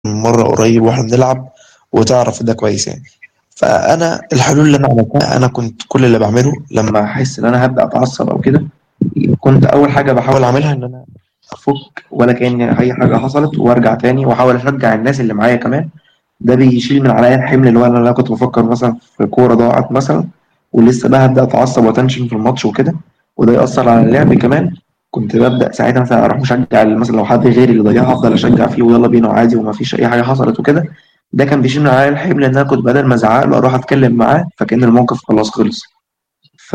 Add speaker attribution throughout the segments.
Speaker 1: مرة قريب واحنا بنلعب وتعرف ده كويس يعني فأنا الحلول اللي أنا عملتها أنا كنت كل اللي بعمله لما أحس إن أنا هبدأ أتعصب أو كده كنت أول حاجة بحاول أعملها إن أنا أفك ولا كأن أي حاجة حصلت وأرجع تاني وأحاول أشجع الناس اللي معايا كمان ده بيشيل من عليا الحمل اللي هو أنا لو كنت بفكر مثلا في كورة ضاعت مثلا ولسه بقى هبدأ أتعصب وأتنشن في الماتش وكده وده يأثر على اللعب كمان كنت ببدأ ساعتها مثلا أروح مشجع مثلا لو حد غيري اللي ضيعها أفضل أشجع فيه ويلا بينا وعادي وما فيش أي حاجة حصلت وكده ده كان بيشيل من عليا الحمل إن أنا كنت بدل ما أزعق له أروح أتكلم معاه فكأن الموقف خلاص خلص ف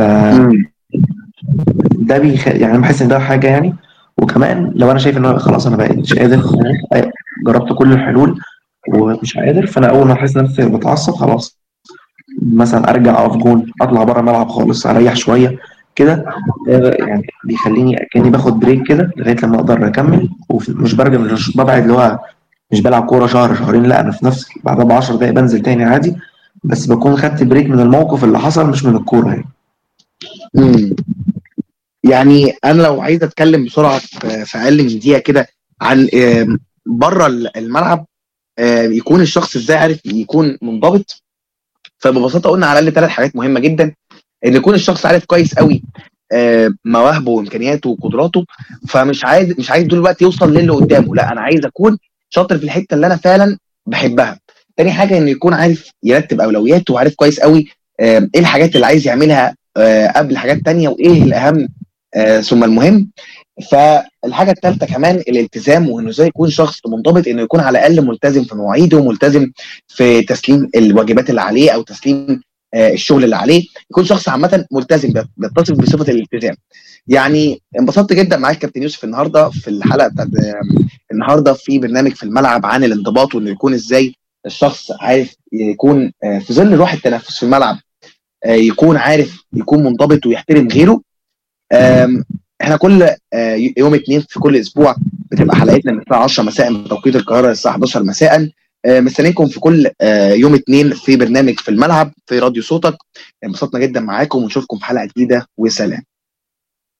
Speaker 1: ده بيخ... يعني أنا بحس إن ده حاجة يعني وكمان لو أنا شايف إن أنا خلاص أنا بقيت مش قادر جربت كل الحلول ومش قادر فأنا أول ما أحس نفسي بتعصب خلاص مثلا ارجع اقف جون اطلع بره الملعب خالص اريح شويه كده يعني بيخليني كاني باخد بريك كده لغايه لما اقدر اكمل ومش برجع مش ببعد اللي هو مش بلعب كوره شهر شهرين لا انا في نفس بعدها ب 10 دقايق بنزل تاني عادي بس بكون خدت بريك من الموقف اللي حصل مش من الكوره يعني.
Speaker 2: امم يعني انا لو عايز اتكلم بسرعه في اقل من دقيقه كده عن بره الملعب يكون الشخص ازاي عارف يكون منضبط فببساطه قلنا على الاقل ثلاث حاجات مهمه جدا ان يكون الشخص عارف كويس قوي مواهبه وامكانياته وقدراته فمش عايز مش عايز طول الوقت يوصل للي قدامه لا انا عايز اكون شاطر في الحته اللي انا فعلا بحبها تاني حاجه انه يكون عارف يرتب اولوياته وعارف كويس قوي ايه الحاجات اللي عايز يعملها قبل حاجات تانية وايه الاهم ثم المهم فالحاجه الثالثه كمان الالتزام وانه ازاي يكون شخص منضبط انه يكون على الاقل ملتزم في مواعيده وملتزم في تسليم الواجبات اللي عليه او تسليم الشغل اللي عليه يكون شخص عامه ملتزم بيتصف بصفه الالتزام يعني انبسطت جدا معاك كابتن يوسف النهارده في الحلقه بتاعت النهارده في برنامج في الملعب عن الانضباط وانه يكون ازاي الشخص عارف يكون في ظل روح التنافس في الملعب يكون عارف يكون منضبط ويحترم غيره احنا كل يوم اثنين في كل اسبوع بتبقى حلقتنا من الساعه 10 مساء بتوقيت القاهره الساعه 11 مساء مستنيكم في كل يوم اثنين في برنامج في الملعب في راديو صوتك انبسطنا جدا معاكم ونشوفكم في حلقه جديده وسلام